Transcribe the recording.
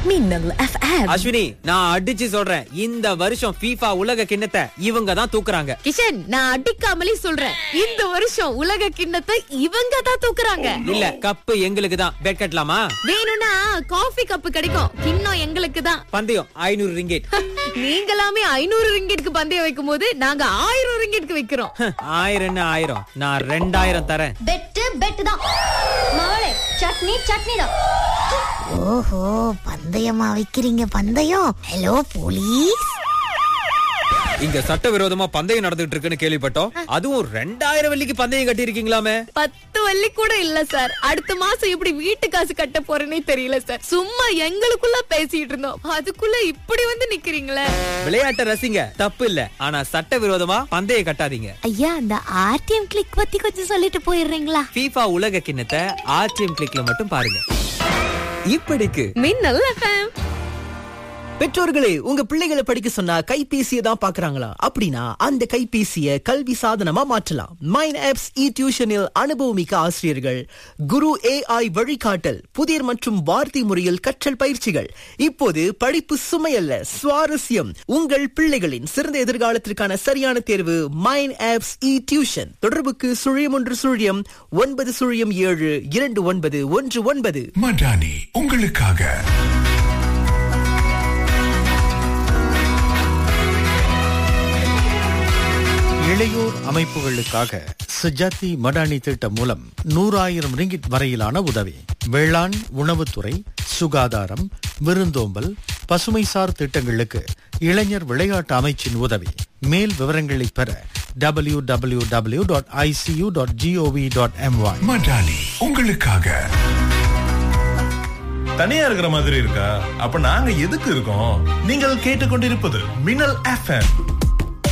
மின்னல் எஃப்எம் அஸ்வினி நான் அடிச்சு சொல்றேன் இந்த வருஷம் FIFA உலக கிண்ணத்தை இவங்க தான் தூக்குறாங்க கிஷன் நான் அடிக்காமலே சொல்றேன் இந்த வருஷம் உலக கிண்ணத்தை இவங்க தான் தூக்குறாங்க இல்ல கப்பு எங்களுக்கு தான் பெட் கட்டலாமா வேணும்னா காஃபி கப் கிடைக்கும் கிண்ணம் எங்களுக்கு தான் பந்தயம் ஐநூறு ரிங்கெட் நீங்களாமே ஐநூறு ரிங்கெட்க்கு பந்தயம் வைக்கும் போது நாங்க ஆயிரம் ரிங்கெட்க்கு வைக்கிறோம் ஆயிரம் என்ன ஆயிரம் நான் ரெண்டாயிரம் தரேன் பெட்டு பெட்டு தான் மகளே சட்னி சட்னி தான் ஓஹோ பந்தயமா வைக்கிறீங்க பந்தயம் ஹலோ போலீஸ் இங்க சட்டவிரோதமா பந்தயம் நடந்துட்டு இருக்குன்னு கேள்விப்பட்டோம் அதுவும் ரெண்டாயிரம் வெள்ளிக்கு பந்தயம் கட்டி இருக்கீங்களாமே பத்து வள்ளி கூட இல்ல சார் அடுத்த மாசம் எப்படி வீட்டு காசு கட்ட போறேனே தெரியல சார் சும்மா எங்களுக்குள்ள பேசிட்டு இருந்தோம் அதுக்குள்ள இப்படி வந்து நிக்கிறீங்களே விளையாட்டை ரசிங்க தப்பு இல்ல ஆனா சட்டவிரோதமா பந்தயம் கட்டாதீங்க ஐயா அந்த ஆர்டிஎம் கிளிக் பத்தி கொஞ்சம் சொல்லிட்டு போயிடுறீங்களா FIFA உலக கிண்ணத்தை ஆர்டிஎம் கிளிக்ல மட்டும் பாருங்க இப்படிக்கு மின்னல் எஃப்எம் பெற்றோர்களே உங்க பிள்ளைகளை படிக்க சொன்னா கைபேசியை தான் பாக்குறாங்களா அப்படின்னா அந்த கைபேசியை கல்வி சாதனமா மாற்றலாம் மைன் ஆப்ஸ் இ டியூஷனில் அனுபவமிக்க ஆசிரியர்கள் குரு ஏஐ வழிகாட்டல் புதிர் மற்றும் வார்த்தை முறையில் கற்றல் பயிற்சிகள் இப்போது படிப்பு சுமையல்ல சுவாரஸ்யம் உங்கள் பிள்ளைகளின் சிறந்த எதிர்காலத்திற்கான சரியான தேர்வு மைன் ஆப்ஸ் இ டியூஷன் தொடர்புக்கு சுழியம் ஒன்று சுழியம் ஒன்பது சுழியம் ஏழு இரண்டு ஒன்பது ஒன்று ஒன்பது மடானி உங்களுக்காக இளையோர் அமைப்புகளுக்காக சுஜாதி மடானி திட்டம் மூலம் நூறாயிரம் ரிங்கிட் வரையிலான உதவி வேளாண் உணவுத்துறை சுகாதாரம் விருந்தோம்பல் பசுமைசார் திட்டங்களுக்கு இளைஞர் விளையாட்டு அமைச்சின் உதவி மேல் விவரங்களை பெற W W W dot ICU dot G O V dot M Y Madani உங்களுக்காக தனியா இருக்கிற மாதிரி இருக்கா அப்ப நாங்க எதுக்கு இருக்கோம் நீங்கள் கேட்டுக்கொண்டிருப்பது மின்னல் எஃப்எம்